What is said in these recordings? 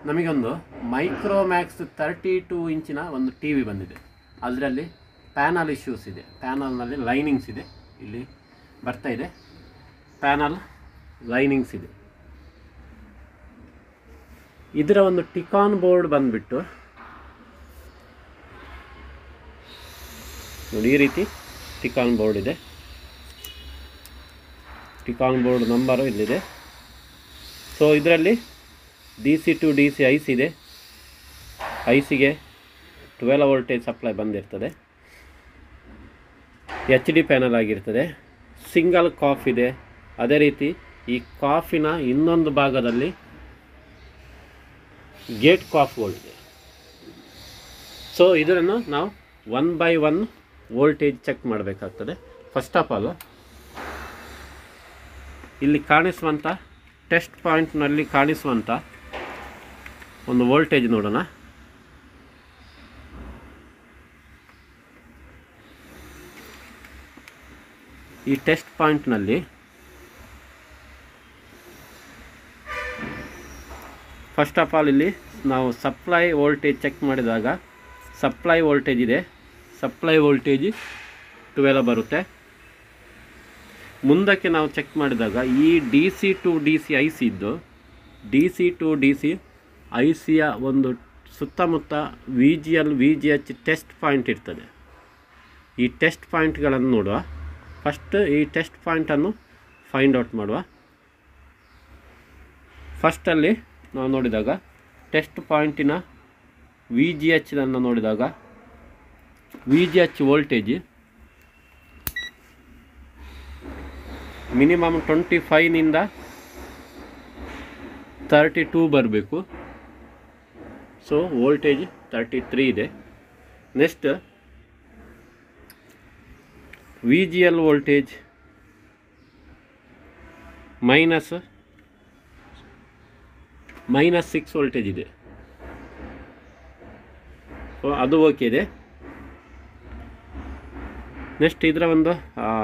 ನಮಗೊಂದು Micromax thirty two ಇಂಚಿನ ಒಂದು ಟಿ ವಿ ಬಂದಿದೆ ಅದರಲ್ಲಿ ಪ್ಯಾನಲ್ ಇಶ್ಯೂಸ್ ಇದೆ ಪ್ಯಾನಲ್ನಲ್ಲಿ ಲೈನಿಂಗ್ಸ್ ಇದೆ ಇಲ್ಲಿ ಬರ್ತಾ ಇದೆ ಪ್ಯಾನಲ್ ಲೈನಿಂಗ್ಸ್ ಇದೆ ಇದರ ಒಂದು ಟಿಕಾನ್ ಬೋರ್ಡ್ ಬಂದುಬಿಟ್ಟು ನೋಡಿ ಈ ರೀತಿ ಟಿಕಾನ್ ಬೋರ್ಡ್ ಇದೆ ಟಿಕಾನ್ ಬೋರ್ಡ್ ನಂಬರು ಇಲ್ಲಿದೆ ಸೊ ಇದರಲ್ಲಿ D C to D C IC ಇದೆ ಐಸಿಗೆ ಟ್ವೆಲ್ ವೋಲ್ಟೇಜ್ ಸಪ್ಲೈ ಬಂದಿರ್ತದೆ ಎಚ್ ಡಿ ಪ್ಯಾನಲ್ ಆಗಿರ್ತದೆ ಸಿಂಗಲ್ ಕಾಫ್ ಇದೆ ಅದೇ ರೀತಿ ಈ ಕಾಫಿನ ಇನ್ನೊಂದು ಭಾಗದಲ್ಲಿ ಗೇಟ್ ಕಾಫ್ ಬೋರ್ಡ್ ಇದೆ ಸೊ ಇದನ್ನು ನಾವು one by one voltage check ಮಾಡಬೇಕಾಗ್ತದೆ ಫಸ್ಟ್ ಆಫ್ ಆಲ್ ಇಲ್ಲಿ ಕಾಣಿಸುವಂಥ ಟೆಸ್ಟ್ ಪಾಯಿಂಟ್ನಲ್ಲಿ ಕಾಣಿಸುವಂಥ ಒಂದು ವೋಲ್ಟೇಜ್ ನೋಡೋಣ ಈ ಟೆಸ್ಟ್ ಪಾಯಿಂಟ್ನಲ್ಲಿ ಫಸ್ಟ್ ಆಫ್ ಆಲ್ ಇಲ್ಲಿ ನಾವು ಸಪ್ಲೈ ವೋಲ್ಟೇಜ್ ಚೆಕ್ ಮಾಡಿದಾಗ ಸಪ್ಲೈ ವೋಲ್ಟೇಜ್ ಇದೆ ಸಪ್ಲೈ ವೋಲ್ಟೇಜ್ ಟ್ವೆಲ್ ಬರುತ್ತೆ ಮುಂದಕ್ಕೆ ನಾವು ಚೆಕ್ ಮಾಡಿದಾಗ ಈ D C to D C I C ಇದ್ದು D C to D C I ಸಿಯ ಒಂದು ಸುತ್ತಮುತ್ತ V G L V G H test point ಇರ್ತದೆ ಈ ಟೆಸ್ಟ್ ಪಾಯಿಂಟ್ಗಳನ್ನು ನೋಡುವ ಫಸ್ಟ್ ಈ ಟೆಸ್ಟ್ ಪಾಯಿಂಟನ್ನು ಫೈಂಡ್ ಔಟ್ ಮಾಡುವ ಫಸ್ಟಲ್ಲಿ ನಾವು ನೋಡಿದಾಗ ಟೆಸ್ಟ್ ಪಾಯಿಂಟಿನ ವಿ ಜಿ ಎಚ್ನನ್ನು ನೋಡಿದಾಗ V G H voltage minimum twenty ಫೈವ್ನಿಂದ ತರ್ಟಿ ಟೂ ಬರಬೇಕು ಸೊ ವೋಲ್ಟೇಜ್ ತರ್ಟಿ ತ್ರೀ ಇದೆ next V G L voltage minus minus six voltage ಇದೆ ಸೊ ಅದು ಓಕೆ ಇದೆ ನೆಕ್ಸ್ಟ್ ಇದರ ಒಂದು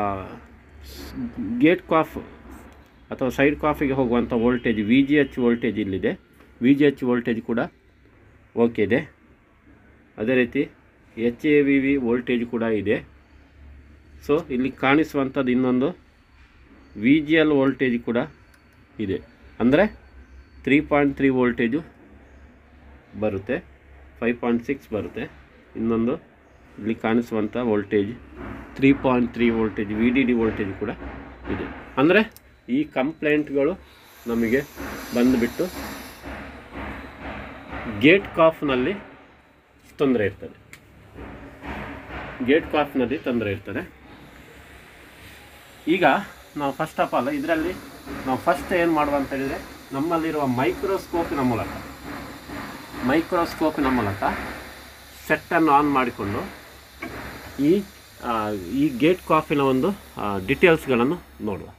ಗೇಟ್ ಕಾಫ್ ಅಥವಾ ಸೈಡ್ ಕಾಫಿಗೆ ಹೋಗುವಂಥ voltage V G H voltage ಇಲ್ಲಿದೆ ವಿ ಜಿ ಎಚ್ ವೋಲ್ಟೇಜ್ ಕೂಡ ಓಕೆ ಇದೆ ಅದೇ ರೀತಿ H A V V voltage ಕೂಡ ಇದೆ ಸೊ ಇಲ್ಲಿ ಕಾಣಿಸುವಂಥದ್ದು ಇನ್ನೊಂದು ವಿ ಜಿ ಎಲ್ ವೋಲ್ಟೇಜ್ ಕೂಡ ಇದೆ ಅಂದರೆ ತ್ರೀ ಪಾಯಿಂಟ್ ತ್ರೀ ವೋಲ್ಟೇಜು ಬರುತ್ತೆ ಫೈವ್ ಪಾಯಿಂಟ್ ಸಿಕ್ಸ್ ಬರುತ್ತೆ ಇನ್ನೊಂದು ಇಲ್ಲಿ ಕಾಣಿಸುವಂಥ voltage three point three voltage V D D voltage ಕೂಡ ಇದೆ ಅಂದರೆ ಈ ಕಂಪ್ಲೇಂಟ್ಗಳು ನಮಗೆ ಬಂದುಬಿಟ್ಟು ಗೇಟ್ ಕಾಫ್ನಲ್ಲಿ ತೊಂದರೆ ಇರ್ತದೆ ಗೇಟ್ ಕಾಫ್ನಲ್ಲಿ ತೊಂದರೆ ಇರ್ತದೆ ಈಗ ನಾವು ಫಸ್ಟ್ ಆಫ್ ಆಲ್ ಇದರಲ್ಲಿ ನಾವು ಫಸ್ಟ್ ಏನು ಮಾಡುವ ಅಂತ ಹೇಳಿದರೆ ನಮ್ಮಲ್ಲಿರುವ ಮೈಕ್ರೋಸ್ಕೋಪಿನ ಮೂಲಕ ಮೈಕ್ರೋಸ್ಕೋಪಿನ ಮೂಲಕ ಸೆಟ್ಟನ್ನು ಆನ್ ಮಾಡಿಕೊಂಡು ಈ ಆ, ಈ ಗೇಟ್ ಕಾಫಿನ ಒಂದು ಡಿಟೇಲ್ಸ್ಗಳನ್ನು ನೋಡುವ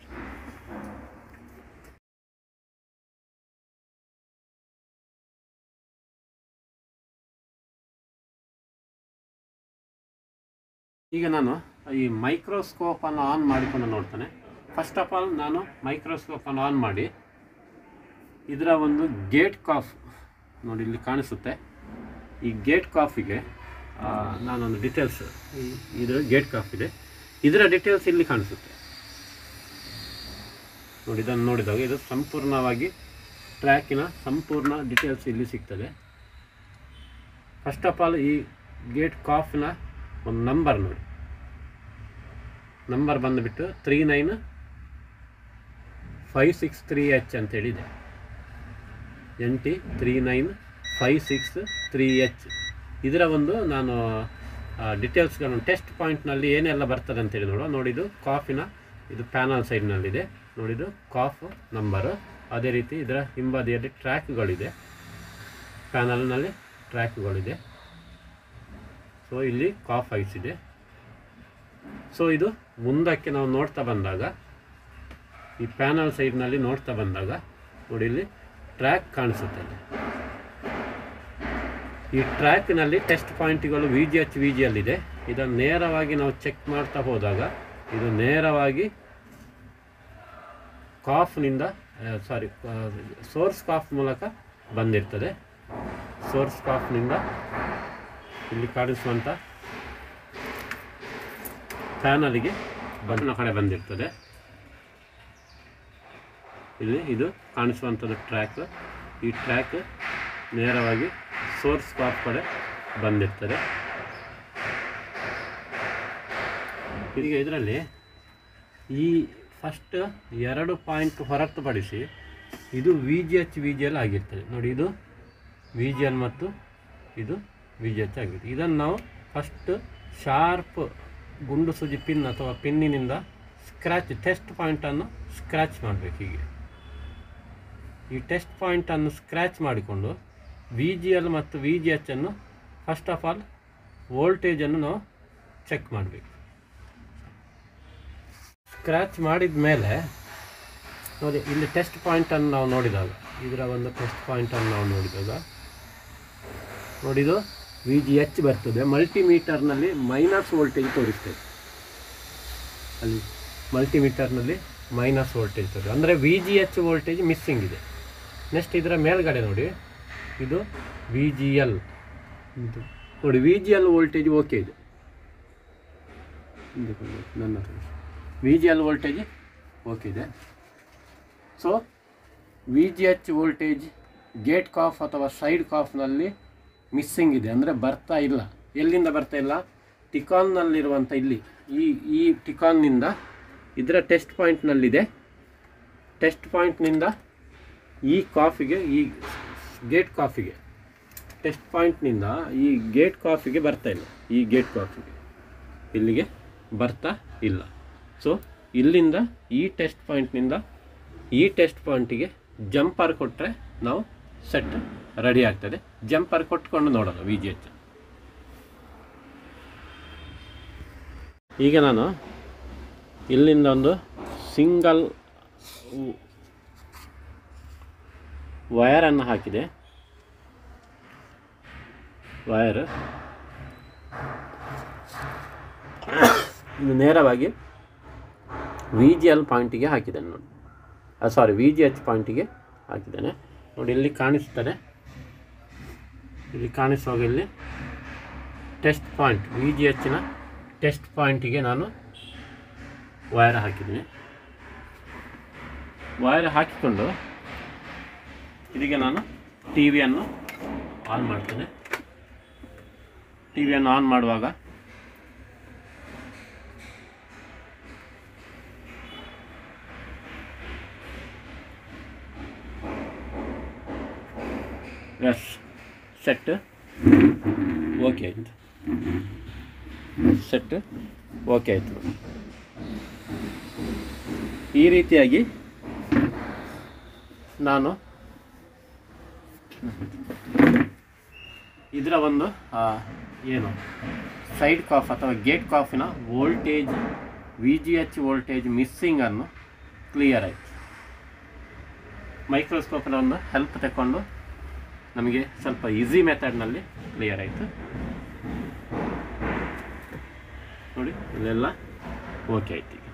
ಈಗ ನಾನು ಈ ಮೈಕ್ರೋಸ್ಕೋಪನ್ನು ಆನ್ ಮಾಡಿಕೊಂಡು ನೋಡ್ತಾನೆ ಫಸ್ಟ್ ಆಫ್ ಆಲ್ ನಾನು ಮೈಕ್ರೋಸ್ಕೋಪನ್ನು ಆನ್ ಮಾಡಿ ಇದರ ಒಂದು ಗೇಟ್ ಕಾಫ್ ನೋಡಿ ಇಲ್ಲಿ ಕಾಣಿಸುತ್ತೆ ಈ ಗೇಟ್ ಕಾಫಿಗೆ ಆ, ನಾನೊಂದು ಡೀಟೇಲ್ಸ್ ಇದರ ಗೇಟ್ ಕಾಫ್ ಇದೆ ಇದರ ಡೀಟೇಲ್ಸ್ ಇಲ್ಲಿ ಕಾಣಿಸುತ್ತೆ ನೋಡಿ ಇದನ್ನು ನೋಡಿದಾಗ ಇದು ಸಂಪೂರ್ಣವಾಗಿ ಟ್ರ್ಯಾಕಿನ ಸಂಪೂರ್ಣ ಡೀಟೇಲ್ಸ್ ಇಲ್ಲಿ ಸಿಗ್ತದೆ ಫಸ್ಟ್ ಆಫ್ ಆಲ್ ಈ ಗೇಟ್ ಕಾಫ್ನ ಒಂದು ನಂಬರ್ ನೋಡಿ ನಂಬರ್ ಬಂದುಬಿಟ್ಟು three nine five six three H ಅಂತೇಳಿದೆ N T three nine five six three H ಇದರ ಒಂದು ನಾನು ಡಿಟೇಲ್ಸ್ಗಳನ್ನು ಟೆಸ್ಟ್ ಪಾಯಿಂಟ್ನಲ್ಲಿ ಏನೆಲ್ಲ ಬರ್ತದೆ ಅಂತೇಳಿ ನೋಡುವ ನೋಡಿದು ಕಾಫಿನ ಇದು ಪ್ಯಾನಲ್ ಸೈಡ್ನಲ್ಲಿದೆ ನೋಡಿದು ಕಾಫ್ ನಂಬರು ಅದೇ ರೀತಿ ಇದರ ಹಿಂಬದಿಯಲ್ಲಿ ಟ್ರ್ಯಾಕ್ಗಳಿದೆ ಪ್ಯಾನಲ್ನಲ್ಲಿ ಟ್ರ್ಯಾಕ್ಗಳಿದೆ ಸೊ ಇಲ್ಲಿ ಕಾಫ್ ಐಸ್ ಇದೆ ಸೊ ಇದು ಮುಂದಕ್ಕೆ ನಾವು ನೋಡ್ತಾ ಬಂದಾಗ ಈ ಪ್ಯಾನಲ್ ಸೈಡ್ನಲ್ಲಿ ನೋಡ್ತಾ ಬಂದಾಗ ನೋಡಿ ಇಲ್ಲಿ ಟ್ರ್ಯಾಕ್ ಕಾಣಿಸುತ್ತೆ ಇಲ್ಲಿ. ಈ ಟ್ರ್ಯಾಕ್ನಲ್ಲಿ ಟೆಸ್ಟ್ ಪಾಯಿಂಟ್ಗಳು V G H V G ಇದೆ ಇದನ್ನು ನೇರವಾಗಿ ನಾವು ಚೆಕ್ ಮಾಡ್ತಾ ಹೋದಾಗ ಇದು ನೇರವಾಗಿ ಕಾಫ್ನಿಂದ ಸಾರಿ ಸೋರ್ಸ್ ಕಾಫ್ ಮೂಲಕ ಬಂದಿರ್ತದೆ ಸೋರ್ಸ್ ಕಾಫ್ನಿಂದ ಇಲ್ಲಿ ಕಾಣಿಸುವಂಥ ಪ್ಯಾನಲಿಗೆ ಬಣ್ಣ ಕಡೆ ಬಂದಿರ್ತದೆ ಇಲ್ಲಿ ಇದು ಕಾಣಿಸುವಂಥದ್ದು ಟ್ರ್ಯಾಕ್ ಈ ಟ್ರ್ಯಾಕ್ ನೇರವಾಗಿ ಸೋರ್ಸ್ ಕಾಫ್ ಕಡೆ ಬಂದಿರ್ತದೆ ಈಗ ಇದರಲ್ಲಿ ಈ ಫಸ್ಟ್ ಎರಡು ಪಾಯಿಂಟ್ ಹೊರತುಪಡಿಸಿ ಇದು V G H V G L ಆಗಿರ್ತದೆ ನೋಡಿ ಇದು ವಿ ಜಿ ಎಲ್ ಮತ್ತು ಇದು ವಿ ಜಿ ಎಚ್ ಆಗಿರುತ್ತೆ ಇದನ್ನು ನಾವು ಫಸ್ಟ್ ಶಾರ್ಪ್ ಗುಂಡು ಸೂಜಿ ಪಿನ್ ಅಥವಾ ಪಿನ್ನಿನಿಂದ ಸ್ಕ್ರ್ಯಾಚ್ ಟೆಸ್ಟ್ ಪಾಯಿಂಟನ್ನು ಸ್ಕ್ರ್ಯಾಚ್ ಮಾಡಬೇಕು ಹೀಗೆ ಈ ಟೆಸ್ಟ್ ಪಾಯಿಂಟನ್ನು ಸ್ಕ್ರ್ಯಾಚ್ ಮಾಡಿಕೊಂಡು ವಿ ಜಿ ಎಲ್ ಮತ್ತು ವಿ ಜಿ ಎಚ್ ಅನ್ನು ಫಸ್ಟ್ ಆಫ್ ಆಲ್ ವೋಲ್ಟೇಜನ್ನು ನಾವು ಚೆಕ್ ಮಾಡಬೇಕು ಸ್ಕ್ರ್ಯಾಚ್ ಮಾಡಿದ ಮೇಲೆ ನೋಡಿ ಇಲ್ಲಿ ಟೆಸ್ಟ್ ಪಾಯಿಂಟನ್ನು ನಾವು ನೋಡಿದಾಗ ಇದರ ಒಂದು ಟೆಸ್ಟ್ ಪಾಯಿಂಟನ್ನು ನಾವು ನೋಡಿದಾಗ ನೋಡಿದು ವಿ ಜಿ ಎಚ್ ಬರ್ತದೆ ಮಲ್ಟಿಮೀಟರ್ನಲ್ಲಿ ಮೈನಸ್ ವೋಲ್ಟೇಜ್ ತೋರಿಸ್ತದೆ ಅಲ್ಲಿ ಮಲ್ಟಿಮೀಟರ್ನಲ್ಲಿ ಮೈನಸ್ ವೋಲ್ಟೇಜ್ ತೋರಿಸ್ತದೆ ಅಂದರೆ V G H voltage missing ಇದೆ ನೆಕ್ಸ್ಟ್ ಇದರ ಮೇಲ್ಗಡೆ ನೋಡಿ ಇದು ವಿ ಜಿ ಎಲ್ ಇದು ನೋಡಿ V G L voltage okay ಇದೆ ಇದು ಕೊಂಡು ನನ್ನ V G L voltage okay ಇದೆ so V G H voltage gate COF ಅಥವಾ ಸೈಡ್ ಕಾಫ್ನಲ್ಲಿ ಮಿಸ್ಸಿಂಗ್ ಇದೆ ಅಂದರೆ ಬರ್ತಾ ಇಲ್ಲ ಎಲ್ಲಿಂದ ಬರ್ತಾ ಇಲ್ಲ ಟಿಕಾನ್ನಲ್ಲಿರುವಂಥ ಇಲ್ಲಿ ಈ ಈ ಟಿಕಾನ್ನಿಂದ ಇದರ ಟೆಸ್ಟ್ ಪಾಯಿಂಟ್ನಲ್ಲಿದೆ ಟೆಸ್ಟ್ ಪಾಯಿಂಟ್ನಿಂದ ಈ ಕಾಫಿಗೆ ಈ ಗೇಟ್ ಕಾಫಿಗೆ ಟೆಸ್ಟ್ ಪಾಯಿಂಟ್ನಿಂದ ಈ ಗೇಟ್ ಕಾಫಿಗೆ ಬರ್ತಾ ಇಲ್ಲ ಈ ಗೇಟ್ ಕಾಫಿಗೆ ಇಲ್ಲಿಗೆ ಬರ್ತಾ ಇಲ್ಲ ಸೊ ಇಲ್ಲಿಂದ ಈ ಟೆಸ್ಟ್ ಪಾಯಿಂಟ್ನಿಂದ ಈ ಟೆಸ್ಟ್ ಪಾಯಿಂಟಿಗೆ ಜಂಪರ್ ಕೊಟ್ಟರೆ ನಾವು ಸೆಟ್ ರೆಡಿ ಆಗ್ತದೆ ಜಂಪರ್ ಕೊಟ್ಕೊಂಡು ನೋಡೋಣ ವಿ ಜಿ ಎಚ್ ಈಗ ನಾನು ಇಲ್ಲಿಂದ ಒಂದು ಸಿಂಗಲ್ ವಯರನ್ನು ಹಾಕಿದೆ ವಯರ್ ಇದು ನೇರವಾಗಿ ವಿ ಜಿ ಎಲ್ ಪಾಯಿಂಟಿಗೆ ಹಾಕಿದ್ದೇನೆ ನೋಡಿ ಸಾರಿ ವಿ ಜಿ ಎಚ್ ಪಾಯಿಂಟಿಗೆ ಹಾಕಿದ್ದೇನೆ ನೋಡಿ ಇಲ್ಲಿ ಕಾಣಿಸ್ತದೆ ಇಲ್ಲಿ ಕಾಣಿಸುವಾಗ ಇಲ್ಲಿ ಟೆಸ್ಟ್ ಪಾಯಿಂಟ್ ವಿ ಜಿ ಎಚ್ನ ಟೆಸ್ಟ್ ಪಾಯಿಂಟಿಗೆ ನಾನು ವೈರ್ ಹಾಕಿದ್ದೀನಿ ವೈರ್ ಹಾಕಿಕೊಂಡು ಇದಕ್ಕೆ ನಾನು ಟಿ ವಿಯನ್ನು ಆನ್ ಮಾಡ್ತೇನೆ ಟಿ ವಿಯನ್ನು ಆನ್ ಮಾಡುವಾಗ ಎಸ್ ಸೆಟ್ ಓಕೆ ಆಯಿತು ಸೆಟ್ ಓಕೆ ಆಯಿತು ಈ ರೀತಿಯಾಗಿ ನಾನು ಇದರ ಒಂದು ಆ, ಏನು ಸೈಡ್ ಕಾಫ್ ಅಥವಾ ಗೇಟ್ ಕಾಫಿನ voltage V G H voltage ಮಿಸ್ಸಿಂಗನ್ನು ಕ್ಲಿಯರ್ ಆಯಿತು ಮೈಕ್ರೋಸ್ಕೋಪಿನ ಒಂದು ಹೆಲ್ಪ್ ತಗೊಂಡು ನಮಗೆ ಸ್ವಲ್ಪ ಈಸಿ ಮೆಥಡ್ನಲ್ಲಿ ಕ್ಲಿಯರ್ ಆಯಿತು ನೋಡಿ ಇಲ್ಲೆಲ್ಲ ಓಕೆ ಆಯ್ತು ಈಗ